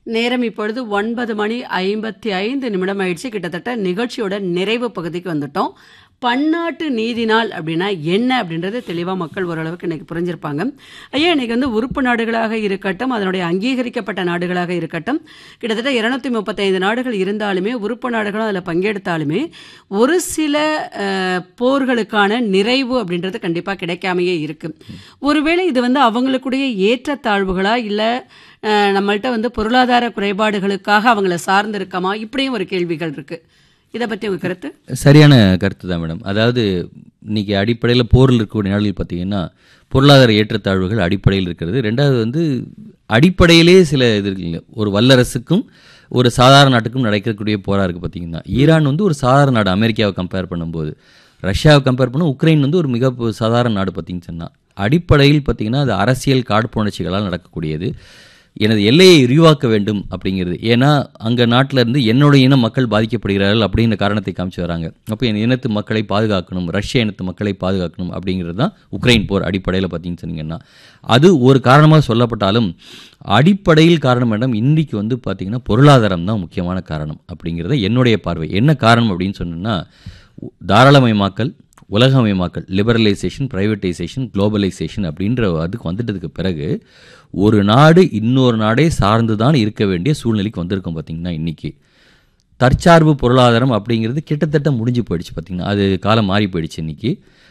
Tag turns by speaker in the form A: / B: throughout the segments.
A: நேரம் இப்பொழுது ஒன்பது மணி ஐம்பத்தி ஐந்து நிமிடம் ஆயிடுச்சு கிட்டத்தட்ட நிகழ்ச்சியோட நிறைவு பகுதிக்கு வந்துட்டோம் பன்னாட்டு நீதி நாள் அப்படின்னா என்ன அப்படின்றது தெளிவாக மக்கள் ஓரளவுக்கு இன்னைக்கு புரிஞ்சிருப்பாங்க ஐயா இன்னைக்கு வந்து உறுப்பு நாடுகளாக இருக்கட்டும் அதனுடைய அங்கீகரிக்கப்பட்ட நாடுகளாக இருக்கட்டும் கிட்டத்தட்ட இருநூத்தி முப்பத்தைந்து நாடுகள் இருந்தாலுமே உறுப்பு நாடுகளும் அதில் பங்கெடுத்தாலுமே ஒரு சில அஹ், போர்களுக்கான நிறைவு அப்படின்றது கண்டிப்பாக கிடைக்காமையே இருக்கு ஒருவேளை இது வந்து அவங்களுக்குடைய ஏற்றத்தாழ்வுகளா இல்லை நம்மள்ட்ட வந்து பொருளாதார குறைபாடுகளுக்காக அவங்கள சார்ந்து இருக்கமா இப்படியும் ஒரு கேள்விகள் இருக்கு இதை பற்றி உங்க கருத்து
B: சரியான கருத்து தான் மேடம் அதாவது இன்னைக்கு அடிப்படையில் போரில் இருக்கக்கூடிய நாடுகள் பார்த்தீங்கன்னா பொருளாதார ஏற்றத்தாழ்வுகள் அடிப்படையில் இருக்கிறது ரெண்டாவது வந்து அடிப்படையிலே சில இது இருக்குல்ல ஒரு வல்லரசுக்கும் ஒரு சாதாரண நாட்டுக்கும் நடக்கக்கூடிய போராக இருக்குது பார்த்தீங்கன்னா ஈரான் வந்து ஒரு சாதாரண நாடு அமெரிக்காவை கம்பேர் பண்ணும்போது ரஷ்யாவை கம்பேர் பண்ண உக்ரைன் வந்து ஒரு மிக ப- சாதாரண நாடு பார்த்தீங்கன்னு சொன்னால் அடிப்படையில் பார்த்தீங்கன்னா அது அரசியல் காழ்ப்புணர்ச்சிகளால் நடக்கக்கூடியது எனது எல்லையை விரிவாக்க வேண்டும் அப்படிங்கிறது ஏன்னா அங்கே நாட்டில் இருந்து என்னோட இன மக்கள் பாதிக்கப்படுகிறார்கள் அப்படிங்கிற காரணத்தை காமிச்சு வராங்க அப்போ என் இனத்து மக்களை பாதுகாக்கணும் ரஷ்ய இனத்து மக்களை பாதுகாக்கணும் அப்படிங்கிறது தான் உக்ரைன் போர் அடிப்படையில் பார்த்தீங்கன்னு சொன்னீங்கன்னா அது ஒரு காரணமாக சொல்லப்பட்டாலும் அடிப்படையில் காரணம் மேடம் இன்றைக்கு வந்து பார்த்தீங்கன்னா பொருளாதாரம் தான் முக்கியமான காரணம் அப்படிங்கிறது என்னுடைய பார்வை என்ன காரணம் அப்படின்னு சொன்னோன்னா தாராளமயமாக்கல் உலகமயமாக்கல் லிபரலைசேஷன் பிரைவேட்டைசேஷன் குளோபலைசேஷன் அப்படின்ற அதுக்கு வந்துட்டதுக்கு பிறகு ஒரு நாடு இன்னொரு நாடே சார்ந்து தான் இருக்க வேண்டிய சூழ்நிலைக்கு வந்திருக்கோம் பார்த்தீங்கன்னா இன்னைக்கு தற்சார்பு பொருளாதாரம் அப்படிங்கிறது கிட்டத்தட்ட முடிஞ்சு போயிடுச்சு பார்த்தீங்கன்னா அது காலம் மாறி போயிடுச்சு இன்னைக்கு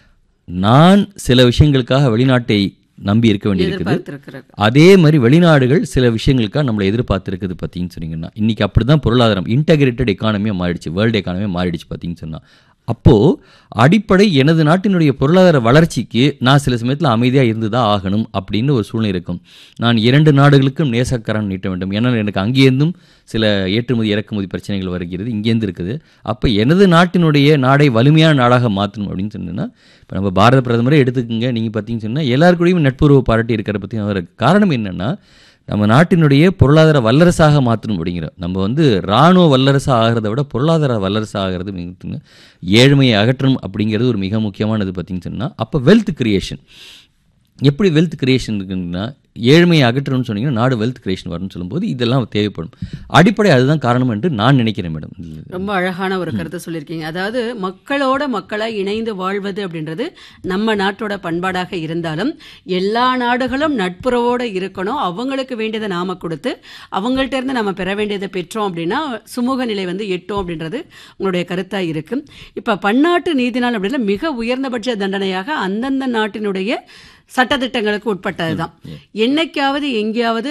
B: நான் சில விஷயங்களுக்காக வெளிநாட்டை நம்பி இருக்க வேண்டியிருக்குது
A: எதிர்பார்த்திருக்கிறார்
B: அதே மாதிரி வெளிநாடுகள் சில விஷயங்களுக்காக நம்மளை எதிர்பார்த்துருக்குது பார்த்தீங்கன்னு சொன்னீங்கன்னா இன்னைக்கு அப்படி தான் பொருளாதாரம் இன்டகிரேட்டட் எக்கானமியாக மாறிடுச்சு வேர்ல்டு எக்கானமியாக மாறிடுச்சு பார்த்தீங்கன்னு சொன்னால் அப்போது அடிப்படை எனது நாட்டினுடைய பொருளாதார வளர்ச்சிக்கு நான் சில சமயத்தில் அமைதியாக இருந்து தான் ஆகணும் அப்படின்னு ஒரு சூழ்நிலை இருக்கும் நான் இரண்டு நாடுகளுக்கும் நேசக்கரம் நீட்ட வேண்டும் ஏன்னா எனக்கு அங்கேருந்தும் சில ஏற்றுமதி இறக்குமதி பிரச்சனைகள் வருகிறது இங்கேருந்து இருக்குது அப்போ எனது நாட்டினுடைய நாடை வலிமையான நாடாக மாற்றணும் அப்படின்னு சொன்னீங்கன்னா இப்போ நம்ம பாரத பிரதமரே எடுத்துக்கோங்க நீங்கள் பார்த்தீங்கன்னு சொன்னால் எல்லாருக்கூடயும் நட்புறவு பாராட்டி இருக்கிற பற்றி அவர் காரணம் என்னென்னா நம்ம நாட்டினுடைய பொருளாதார வல்லரசாக மாற்றணும் அப்படிங்கிற நம்ம வந்து இராணுவ வல்லரசாக ஆகிறத விட பொருளாதார வல்லரசாக ஆகிறது மிக ஏழ்மையை அகற்றணும் அப்படிங்கிறது ஒரு மிக முக்கியமானது பார்த்தீங்கன்னு சொன்னால் அப்போ வெல்த் கிரியேஷன் எப்படி வெல்த் கிரியேஷன் இருக்குன்னா ஏழ்மையை அகற்றணும்னு சொன்னீங்கன்னா நாடு வெல்த் கிரியேஷன் வரும்னு சொல்லும்போது இதெல்லாம் தேவைப்படும் அடிப்படை அதுதான் காரணம் என்று நான் நினைக்கிறேன் மேடம்
A: ரொம்ப அழகான ஒரு கருத்தை சொல்லியிருக்கீங்க அதாவது மக்களோட மக்களா இணைந்து வாழ்வது அப்படின்றது நம்ம நாட்டோட பண்பாடாக இருந்தாலும் எல்லா நாடுகளும் நட்புறவோட இருக்கணும் அவங்களுக்கு வேண்டியதை நாம கொடுத்து அவங்கள்ட்ட இருந்து நம்ம பெற வேண்டியதை பெற்றோம் அப்படின்னா சுமூக நிலை வந்து எட்டும் அப்படின்றது உங்களுடைய கருத்தா இருக்கு இப்ப பன்னாட்டு நீதி நாள் அப்படின்னா மிக உயர்ந்தபட்ச தண்டனையாக அந்தந்த நாட்டினுடைய சட்டதிட்டங்களுக்கு உட்பட்டதுதான் என்னைக்காவது எங்கேயாவது